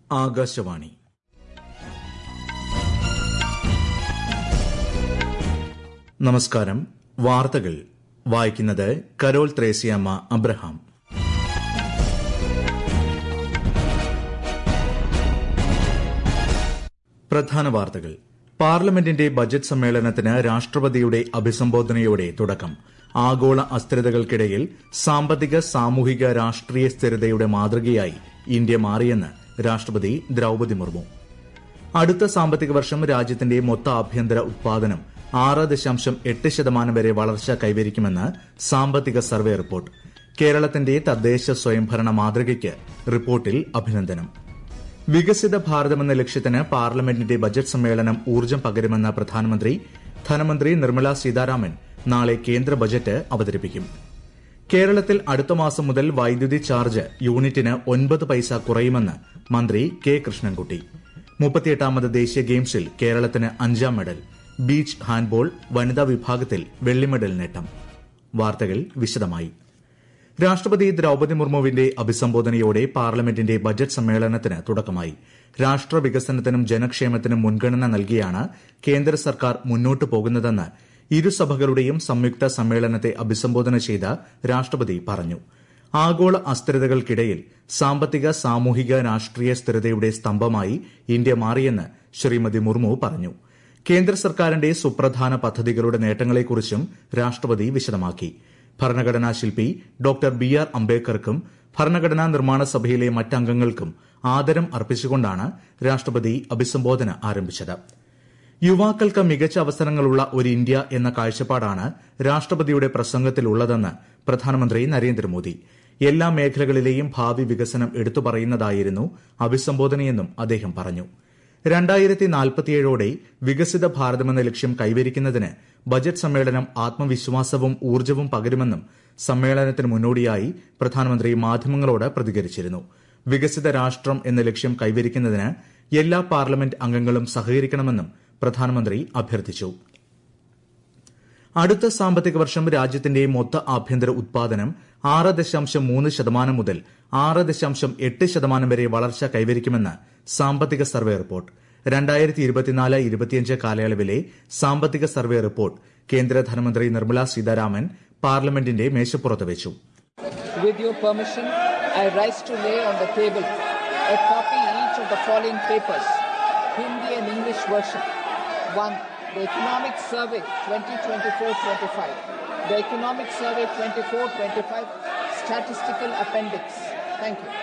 ആകാശവാണി നമസ്കാരം വാർത്തകൾ വായിക്കുന്നത് കരോൾ ത്രേസ്യാമ്മ അബ്രഹാം പ്രധാന വാർത്തകൾ പാർലമെന്റിന്റെ ബജറ്റ് സമ്മേളനത്തിന് രാഷ്ട്രപതിയുടെ അഭിസംബോധനയോടെ തുടക്കം ആഗോള അസ്ഥിരതകൾക്കിടയിൽ സാമ്പത്തിക സാമൂഹിക രാഷ്ട്രീയ സ്ഥിരതയുടെ മാതൃകയായി ഇന്ത്യ മാറിയെന്ന് രാഷ്ട്രപതി ദ്രൌപതി മുർമു അടുത്ത സാമ്പത്തിക വർഷം രാജ്യത്തിന്റെ മൊത്ത ആഭ്യന്തര ഉത്പാദനം ആറ് ദശാംശം എട്ട് ശതമാനം വരെ വളർച്ച കൈവരിക്കുമെന്ന് സാമ്പത്തിക സർവേ റിപ്പോർട്ട് കേരളത്തിന്റെ തദ്ദേശ സ്വയംഭരണ മാതൃകയ്ക്ക് റിപ്പോർട്ടിൽ അഭിനന്ദനം വികസിത ഭാരതമെന്ന ലക്ഷ്യത്തിന് പാർലമെന്റിന്റെ ബജറ്റ് സമ്മേളനം ഊർജ്ജം പകരുമെന്ന പ്രധാനമന്ത്രി ധനമന്ത്രി നിർമ്മല സീതാരാമൻ നാളെ കേന്ദ്ര ബജറ്റ് അവതരിപ്പിക്കും കേരളത്തിൽ അടുത്ത മാസം മുതൽ വൈദ്യുതി ചാർജ് യൂണിറ്റിന് ഒൻപത് പൈസ കുറയുമെന്ന് മന്ത്രി കെ കൃഷ്ണൻകുട്ടി മുപ്പത്തിയെട്ടാമത് ദേശീയ ഗെയിംസിൽ കേരളത്തിന് അഞ്ചാം മെഡൽ ബീച്ച് ഹാൻഡ്ബോൾ വനിതാ വിഭാഗത്തിൽ വെള്ളി മെഡൽ നേട്ടം വാർത്തകൾ വിശദമായി രാഷ്ട്രപതി ദ്രൌപതി മുർമുവിന്റെ അഭിസംബോധനയോടെ പാർലമെന്റിന്റെ ബജറ്റ് സമ്മേളനത്തിന് തുടക്കമായി രാഷ്ട്ര വികസനത്തിനും ജനക്ഷേമത്തിനും മുൻഗണന നൽകിയാണ് കേന്ദ്ര സർക്കാർ മുന്നോട്ടു പോകുന്നതെന്ന് ഇരുസഭകളുടെയും സംയുക്ത സമ്മേളനത്തെ അഭിസംബോധന ചെയ്ത രാഷ്ട്രപതി പറഞ്ഞു ആഗോള അസ്ഥിരതകൾക്കിടയിൽ സാമ്പത്തിക സാമൂഹിക രാഷ്ട്രീയ സ്ഥിരതയുടെ സ്തംഭമായി ഇന്ത്യ മാറിയെന്ന് ശ്രീമതി മുർമു പറഞ്ഞു കേന്ദ്ര സർക്കാരിന്റെ സുപ്രധാന പദ്ധതികളുടെ നേട്ടങ്ങളെക്കുറിച്ചും രാഷ്ട്രപതി വിശദമാക്കി ഭരണഘടനാ ശില്പി ഡോക്ടർ ബി ആർ അംബേദ്കർക്കും ഭരണഘടനാ നിർമ്മാണ സഭയിലെ മറ്റംഗങ്ങൾക്കും ആദരം അർപ്പിച്ചുകൊണ്ടാണ് രാഷ്ട്രപതി അഭിസംബോധന ആരംഭിച്ചത് യുവാക്കൾക്ക് മികച്ച അവസരങ്ങളുള്ള ഒരു ഇന്ത്യ എന്ന കാഴ്ചപ്പാടാണ് രാഷ്ട്രപതിയുടെ പ്രസംഗത്തിലുള്ളതെന്ന് പ്രധാനമന്ത്രി നരേന്ദ്രമോദി എല്ലാ മേഖലകളിലെയും ഭാവി വികസനം എടുത്തു പറയുന്നതായിരുന്നു അഭിസംബോധനയെന്നും അദ്ദേഹം പറഞ്ഞു രണ്ടായിരത്തി നാൽപ്പത്തിയേഴോടെ വികസിത ഭാരതമെന്ന ലക്ഷ്യം കൈവരിക്കുന്നതിന് ബജറ്റ് സമ്മേളനം ആത്മവിശ്വാസവും ഊർജ്ജവും പകരുമെന്നും സമ്മേളനത്തിന് മുന്നോടിയായി പ്രധാനമന്ത്രി മാധ്യമങ്ങളോട് പ്രതികരിച്ചിരുന്നു വികസിത രാഷ്ട്രം എന്ന ലക്ഷ്യം കൈവരിക്കുന്നതിന് എല്ലാ പാർലമെന്റ് അംഗങ്ങളും സഹകരിക്കണമെന്നും പ്രധാനമന്ത്രി അഭ്യർത്ഥിച്ചു അടുത്ത സാമ്പത്തിക വർഷം രാജ്യത്തിന്റെ മൊത്ത ആഭ്യന്തര ഉത്പാദനം ആറ് ദശാംശം മൂന്ന് ശതമാനം മുതൽ ആറ് ദശാംശം എട്ട് ശതമാനം വരെ വളർച്ച കൈവരിക്കുമെന്ന് സാമ്പത്തിക സർവേ റിപ്പോർട്ട് രണ്ടായിരത്തി ഇരുപത്തിനാല് ഇരുപത്തിയഞ്ച് കാലയളവിലെ സാമ്പത്തിക സർവേ റിപ്പോർട്ട് കേന്ദ്ര ധനമന്ത്രി നിർമ്മല സീതാരാമൻ പാർലമെന്റിന്റെ മേശപ്പുറത്ത് വെച്ചു With your permission, I rise to lay on the table a copy each of the following papers, Hindi and English version. 1. The Economic Survey 2024-25. The Economic Survey 24-25 Statistical Appendix. Thank you.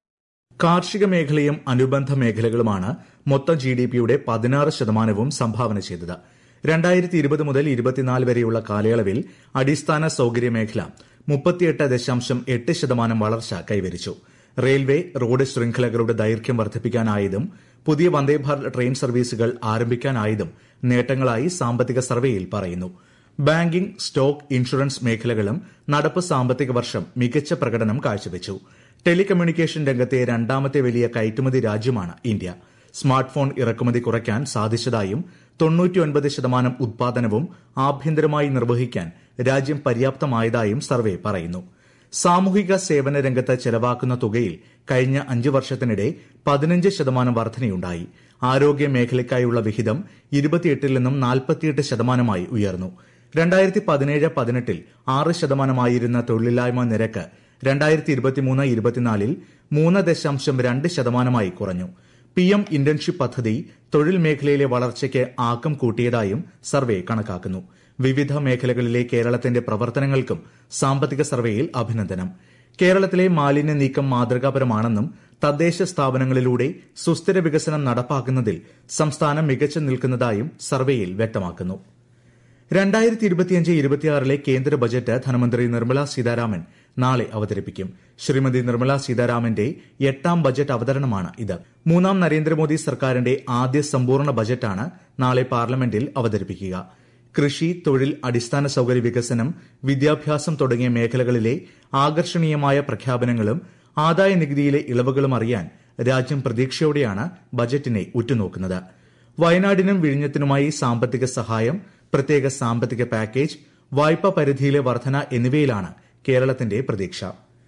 കാർഷിക മേഖലയും അനുബന്ധ മേഖലകളുമാണ് മൊത്തം G D പിയുടെ പതിനാറ് ശതമാനവും സംഭാവന ചെയ്തത് രണ്ടായിരത്തി ഇരുപത് മുതൽ ഇരുപത്തിനാല് വരെയുള്ള കാലയളവിൽ അടിസ്ഥാന സൌകര്യ മേഖല മുപ്പത്തിയെട്ട് ദശാംശം എട്ട് ശതമാനം വളർച്ച കൈവരിച്ചു റെയിൽവേ റോഡ് ശൃംഖലകളുടെ ദൈർഘ്യം വർദ്ധിപ്പിക്കാനായതും പുതിയ വന്ദേഭാരത് ട്രെയിൻ സർവീസുകൾ ആരംഭിക്കാനായതും നേട്ടങ്ങളായി സാമ്പത്തിക സർവേയിൽ പറയുന്നു ബാങ്കിംഗ് സ്റ്റോക്ക് ഇൻഷുറൻസ് മേഖലകളും നടപ്പ് സാമ്പത്തിക വർഷം മികച്ച പ്രകടനം കാഴ്ചവെച്ചു ടെലികമ്മ്യൂണിക്കേഷൻ രംഗത്തെ രണ്ടാമത്തെ വലിയ കയറ്റുമതി രാജ്യമാണ് ഇന്ത്യ സ്മാർട്ട് ഫോൺ ഇറക്കുമതി കുറയ്ക്കാൻ സാധിച്ചതായും തൊണ്ണൂറ്റിയൊൻപത് ശതമാനം ഉത്പാദനവും ആഭ്യന്തരമായി നിർവഹിക്കാൻ രാജ്യം പര്യാപ്തമായതായും സർവേ പറയുന്നു സാമൂഹിക സേവന രംഗത്ത് ചെലവാക്കുന്ന തുകയിൽ കഴിഞ്ഞ അഞ്ച് വർഷത്തിനിടെ പതിനഞ്ച് ശതമാനം വർധനയുണ്ടായി ആരോഗ്യ മേഖലയ്ക്കായുള്ള വിഹിതം ഇരുപത്തിയെട്ടിൽ നിന്നും നാൽപ്പത്തിയെട്ട് ശതമാനമായി ഉയർന്നു രണ്ടായിരത്തി പതിനേഴ് പതിനെട്ടിൽ ആറ് ശതമാനമായിരുന്ന തൊഴിലില്ലായ്മ നിരക്ക് രണ്ടായിരത്തി ഇരുപത്തിമൂന്ന് ഇരുപത്തിനാലിൽ മൂന്ന് ദശാംശം രണ്ട് ശതമാനമായി കുറഞ്ഞു പി എം ഇന്റേൺഷിപ്പ് പദ്ധതി തൊഴിൽ മേഖലയിലെ വളർച്ചയ്ക്ക് ആക്കം കൂട്ടിയതായും സർവേ കണക്കാക്കുന്നു വിവിധ മേഖലകളിലെ കേരളത്തിന്റെ പ്രവർത്തനങ്ങൾക്കും സാമ്പത്തിക സർവേയിൽ അഭിനന്ദനം കേരളത്തിലെ മാലിന്യ നീക്കം മാതൃകാപരമാണെന്നും തദ്ദേശ സ്ഥാപനങ്ങളിലൂടെ സുസ്ഥിര വികസനം നടപ്പാക്കുന്നതിൽ സംസ്ഥാനം മികച്ചു നിൽക്കുന്നതായും സർവേയിൽ വ്യക്തമാക്കുന്നു രണ്ടായിരത്തി ഇരുപത്തിയഞ്ച് ഇരുപത്തിയാറിലെ കേന്ദ്ര ബജറ്റ് ധനമന്ത്രി നിർമ്മല സീതാരാമൻ നാളെ അവതരിപ്പിക്കും ശ്രീമതി നിർമ്മല സീതാരാമന്റെ എട്ടാം ബജറ്റ് അവതരണമാണ് ഇത് മൂന്നാം നരേന്ദ്രമോദി സർക്കാരിന്റെ ആദ്യ സമ്പൂർണ്ണ ബജറ്റാണ് നാളെ പാർലമെന്റിൽ അവതരിപ്പിക്കുക കൃഷി തൊഴിൽ അടിസ്ഥാന സൌകര്യ വികസനം വിദ്യാഭ്യാസം തുടങ്ങിയ മേഖലകളിലെ ആകർഷണീയമായ പ്രഖ്യാപനങ്ങളും ആദായ നികുതിയിലെ ഇളവുകളും അറിയാൻ രാജ്യം പ്രതീക്ഷയോടെയാണ് ബജറ്റിനെ ഉറ്റുനോക്കുന്നത് വയനാടിനും വിഴിഞ്ഞത്തിനുമായി സാമ്പത്തിക സഹായം പ്രത്യേക സാമ്പത്തിക പാക്കേജ് വായ്പാ പരിധിയിലെ വർധന എന്നിവയിലാണ് കേരളത്തിന്റെ പ്രതീക്ഷ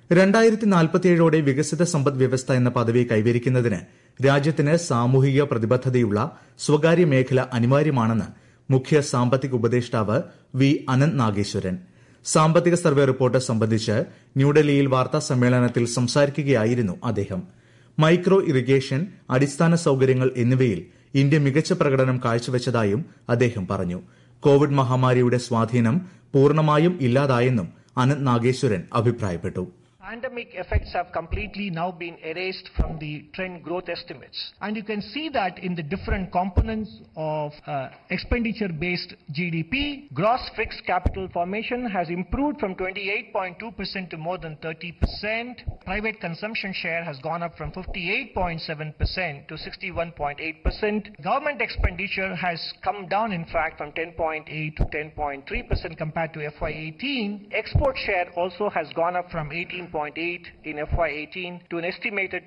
രണ്ടായിരത്തി നാൽപ്പത്തിയേഴോടെ വികസിത സമ്പദ് വ്യവസ്ഥ എന്ന പദവി കൈവരിക്കുന്നതിന് രാജ്യത്തിന് സാമൂഹിക പ്രതിബദ്ധതയുള്ള സ്വകാര്യ മേഖല അനിവാര്യമാണെന്ന് മുഖ്യ സാമ്പത്തിക ഉപദേഷ്ടാവ് വി അനന്ത് നാഗേശ്വരൻ സാമ്പത്തിക സർവേ റിപ്പോർട്ട് സംബന്ധിച്ച് ന്യൂഡൽഹിയിൽ വാർത്താ സമ്മേളനത്തിൽ സംസാരിക്കുകയായിരുന്നു അദ്ദേഹം മൈക്രോ ഇറിഗേഷൻ അടിസ്ഥാന സൌകര്യങ്ങൾ എന്നിവയിൽ ഇന്ത്യ മികച്ച പ്രകടനം കാഴ്ചവെച്ചതായും അദ്ദേഹം പറഞ്ഞു കോവിഡ് മഹാമാരിയുടെ സ്വാധീനം പൂർണ്ണമായും ഇല്ലാതായെന്നും അനന്ത് നാഗേശ്വരൻ അഭിപ്രായപ്പെട്ടു pandemic effects have completely now been erased from the trend growth estimates. And you can see that in the different components of uh, expenditure based GDP. Gross fixed capital formation has improved from 28.2% to more than 30%. Private consumption share has gone up from 58.7% to 61.8%. Government expenditure has come down, in fact, from 10.8 to 10.3% compared to FY18. Export share also has gone up from 18. 18.8 in FY18 to an estimated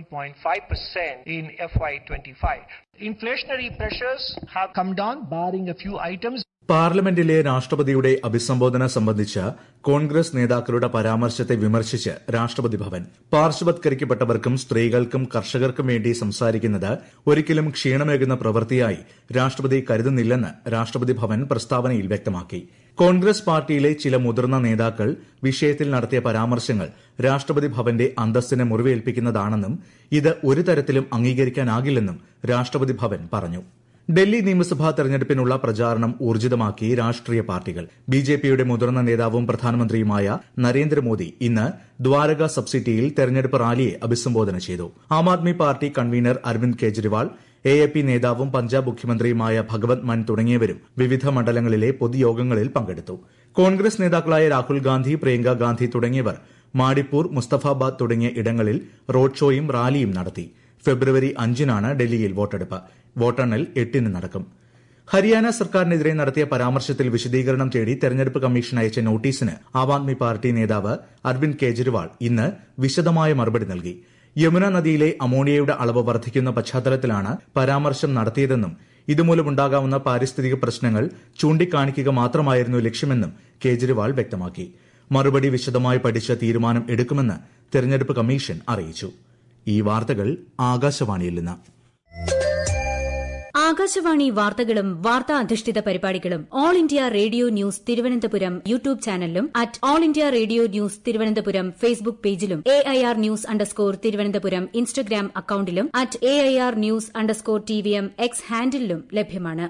21.5% in FY25. Inflationary pressures have come down, barring a few items. പാർലമെന്റിലെ രാഷ്ട്രപതിയുടെ അഭിസംബോധന സംബന്ധിച്ച കോൺഗ്രസ് നേതാക്കളുടെ പരാമർശത്തെ വിമർശിച്ച് രാഷ്ട്രപതി ഭവൻ പാർശ്വവത്കരിക്കപ്പെട്ടവർക്കും സ്ത്രീകൾക്കും കർഷകർക്കും വേണ്ടി സംസാരിക്കുന്നത് ഒരിക്കലും ക്ഷീണമേകുന്ന പ്രവൃത്തിയായി രാഷ്ട്രപതി കരുതുന്നില്ലെന്ന് രാഷ്ട്രപതി ഭവൻ പ്രസ്താവനയിൽ വ്യക്തമാക്കി കോൺഗ്രസ് പാർട്ടിയിലെ ചില മുതിർന്ന നേതാക്കൾ വിഷയത്തിൽ നടത്തിയ പരാമർശങ്ങൾ രാഷ്ട്രപതി ഭവന്റെ അന്തസ്സിനെ മുറിവേൽപ്പിക്കുന്നതാണെന്നും ഇത് ഒരു തരത്തിലും അംഗീകരിക്കാനാകില്ലെന്നും രാഷ്ട്രപതി ഭവൻ പറഞ്ഞു ഡൽഹി നിയമസഭാ തെരഞ്ഞെടുപ്പിനുള്ള പ്രചാരണം ഊർജിതമാക്കി രാഷ്ട്രീയ പാർട്ടികൾ ബിജെപിയുടെ മുതിർന്ന നേതാവും പ്രധാനമന്ത്രിയുമായ നരേന്ദ്രമോദി ഇന്ന് ദ്വാരക സബ്സിറ്റിയിൽ തെരഞ്ഞെടുപ്പ് റാലിയെ അഭിസംബോധന ചെയ്തു Aam Aadmi party convener Arvind Kejriwal A A P നേതാവും പഞ്ചാബ് മുഖ്യമന്ത്രിയുമായ ഭഗവത് മൻ തുടങ്ങിയവരും വിവിധ മണ്ഡലങ്ങളിലെ പൊതുയോഗങ്ങളിൽ പങ്കെടുത്തു കോൺഗ്രസ് നേതാക്കളായ രാഹുൽ ഗാന്ധി പ്രിയങ്ക ഗാന്ധി തുടങ്ങിയവർ മാഡിപ്പൂർ മുസ്തഫാബാദ് തുടങ്ങിയ ഇടങ്ങളിൽ റോഡ് ഷോയും റാലിയും നടത്തി ഫെബ്രുവരി അഞ്ചിനാണ് ഡൽഹിയിൽ വോട്ടെടുപ്പ് വോട്ടെണ്ണൽ എട്ടിന് നടക്കും ഹരിയാന സർക്കാരിനെതിരെ നടത്തിയ പരാമർശത്തിൽ വിശദീകരണം തേടി തെരഞ്ഞെടുപ്പ് കമ്മീഷൻ അയച്ച നോട്ടീസിന് ആം ആദ്മി പാർട്ടി നേതാവ് അരവിന്ദ് കെജ്രിവാൾ ഇന്ന് വിശദമായ മറുപടി നൽകി യമുന നദിയിലെ അമോണിയയുടെ അളവ് വർദ്ധിക്കുന്ന പശ്ചാത്തലത്തിലാണ് പരാമർശം നടത്തിയതെന്നും ഇതുമൂലമുണ്ടാകാവുന്ന പാരിസ്ഥിതിക പ്രശ്നങ്ങൾ ചൂണ്ടിക്കാണിക്കുക മാത്രമായിരുന്നു ലക്ഷ്യമെന്നും കേജ്രിവാൾ വ്യക്തമാക്കി മറുപടി വിശദമായി പഠിച്ച് തീരുമാനം എടുക്കുമെന്ന് തെരഞ്ഞെടുപ്പ് കമ്മീഷൻ അറിയിച്ചു ഈ വാർത്തകൾ ആകാശവാണിയിൽ നിന്ന് ആകാശവാണി വാർത്തകളും വാർത്താ അധിഷ്ഠിത പരിപാടികളും all India radio news Thiruvananthapuram YouTube ചാനലിലും at all India radio news Thiruvananthapuram Facebook പേജിലും A I R news underscore Thiruvananthapuram Instagram അക്കൌണ്ടിലും at A I R news underscore T V M X ഹാൻഡിലും ലഭ്യമാണ്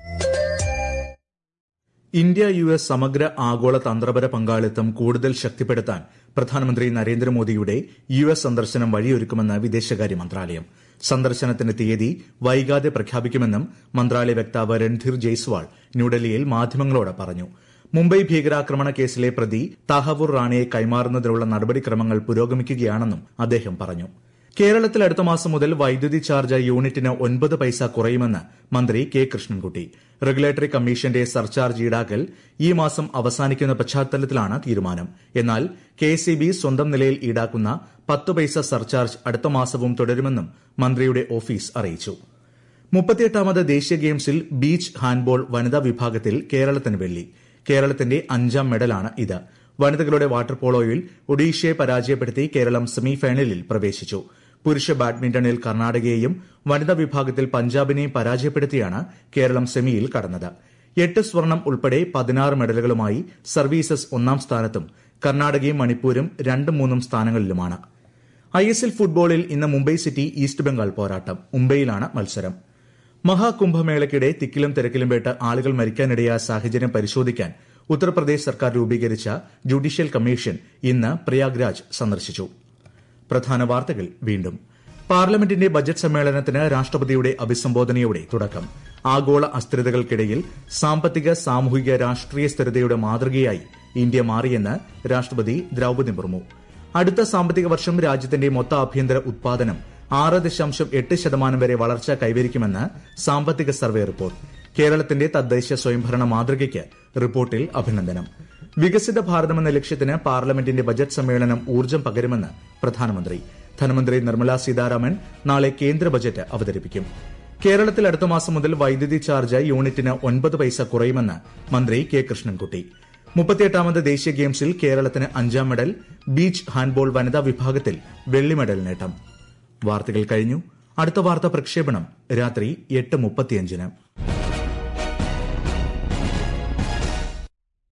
ഇന്ത്യ യു എസ് സമഗ്ര ആഗോള തന്ത്രപര പങ്കാളിത്തം കൂടുതൽ ശക്തിപ്പെടുത്താൻ പ്രധാനമന്ത്രി നരേന്ദ്രമോദിയുടെ യു എസ് സന്ദർശനം വഴിയൊരുക്കുമെന്ന് വിദേശകാര്യ മന്ത്രാലയം സന്ദർശനത്തിന്റെ തീയതി വൈകാതെ പ്രഖ്യാപിക്കുമെന്നും മന്ത്രാലയ വക്താവ് രൺധീർ ജയ്സ്വാൾ ന്യൂഡൽഹിയിൽ മാധ്യമങ്ങളോട് പറഞ്ഞു മുംബൈ ഭീകരാക്രമണ കേസിലെ പ്രതി താഹവൂർ റാണയെ കൈമാറുന്നതിനുള്ള നടപടിക്രമങ്ങൾ പുരോഗമിക്കുകയാണെന്നും അദ്ദേഹം പറഞ്ഞു കേരളത്തിൽ അടുത്ത മാസം മുതൽ വൈദ്യുതി ചാർജ് യൂണിറ്റിന് ഒൻപത് പൈസ കുറയുമെന്ന് മന്ത്രി കെ കൃഷ്ണൻകുട്ടി റെഗുലേറ്ററി കമ്മീഷന്റെ സർചാർജ് ഈടാക്കൽ ഈ മാസം അവസാനിക്കുന്ന പശ്ചാത്തലത്തിലാണ് തീരുമാനം എന്നാൽ കെ സ്വന്തം നിലയിൽ ഈടാക്കുന്ന പത്ത് പൈസ സർചാർജ് അടുത്ത മാസവും തുടരുമെന്നും മന്ത്രിയുടെ ഓഫീസ് അറിയിച്ചു മുപ്പത്തിയെട്ടാമത് ദേശീയ ഗെയിംസിൽ ബീച്ച് ഹാൻഡ്ബോൾ വനിതാ വിഭാഗത്തിൽ കേരളത്തിന് വെള്ളി കേരളത്തിന്റെ അഞ്ചാം മെഡലാണ് ഇത് വനിതകളുടെ വാട്ടർ പോളോയിൽ ഒഡീഷയെ പരാജയപ്പെടുത്തി കേരളം സെമിഫൈനലിൽ പ്രവേശിച്ചു പുരുഷ ബാഡ്മിന്റണിൽ കർണാടകയെയും വനിതാ വിഭാഗത്തിൽ പഞ്ചാബിനെയും പരാജയപ്പെടുത്തിയാണ് കേരളം സെമിയിൽ കടന്നത് എട്ട് സ്വർണം ഉൾപ്പെടെ പതിനാറ് മെഡലുകളുമായി സർവീസസ് ഒന്നാം സ്ഥാനത്തും കർണാടകയും മണിപ്പൂരും രണ്ടും മൂന്നും സ്ഥാനങ്ങളിലുമാണ് ഐ എസ് എൽ ഫുട്ബോളിൽ ഇന്ന് മുംബൈ സിറ്റി ഈസ്റ്റ് ബംഗാൾ പോരാട്ടം മുംബൈയിലാണ് മത്സരം മഹാകുംഭമേളയ്ക്കിടെ തിക്കിലും തിരക്കിലും പേട്ട് ആളുകൾ മരിക്കാനിടയായ സാഹചര്യം പരിശോധിക്കാൻ ഉത്തർപ്രദേശ് സർക്കാർ രൂപീകരിച്ച ജുഡീഷ്യൽ കമ്മീഷൻ ഇന്ന് പ്രയാഗ്രാജ് സന്ദർശിച്ചു പ്രധാന വാർത്തകൾ വീണ്ടും പാർലമെന്റിന്റെ ബജറ്റ് സമ്മേളനത്തിന് രാഷ്ട്രപതിയുടെ അഭിസംബോധനയോടെ തുടക്കം ആഗോള അസ്ഥിരതകൾക്കിടയിൽ സാമ്പത്തിക സാമൂഹിക രാഷ്ട്രീയ സ്ഥിരതയുടെ മാതൃകയായി ഇന്ത്യ മാറിയെന്ന് രാഷ്ട്രപതി ദ്രൌപദി മുർമു അടുത്ത സാമ്പത്തിക വർഷം രാജ്യത്തിന്റെ മൊത്ത ആഭ്യന്തര ഉത്പാദനം ആറ് ദശാംശം എട്ട് ശതമാനം വരെ വളർച്ച കൈവരിക്കുമെന്ന് സാമ്പത്തിക സർവേ റിപ്പോർട്ട് കേരളത്തിന്റെ തദ്ദേശ സ്വയംഭരണ മാതൃകയ്ക്ക് റിപ്പോർട്ടിൽ അഭിനന്ദനം വികസിത ഭാരതമെന്ന ലക്ഷ്യത്തിന് പാർലമെന്റിന്റെ ബജറ്റ് സമ്മേളനം ഊർജ്ജം പകരുമെന്ന് പ്രധാനമന്ത്രി ധനമന്ത്രി നിർമ്മല സീതാരാമൻ നാളെ കേന്ദ്ര ബജറ്റ് അവതരിപ്പിക്കും കേരളത്തിൽ അടുത്ത മാസം മുതൽ വൈദ്യുതി ചാർജ് യൂണിറ്റിന് ഒൻപത് പൈസ കുറയുമെന്ന് മന്ത്രി കെ കൃഷ്ണൻകുട്ടി മുപ്പത്തിയെട്ടാമത് ദേശീയ ഗെയിംസിൽ കേരളത്തിന് അഞ്ചാം മെഡൽ ബീച്ച് ഹാൻഡ്ബോൾ വനിതാ വിഭാഗത്തിൽ വെള്ളി മെഡൽ നേട്ടം വാർത്തകൾ കഴിഞ്ഞു അടുത്ത വാർത്താ പ്രക്ഷേപണം രാത്രി എട്ട് മുപ്പത്തിയഞ്ചിന്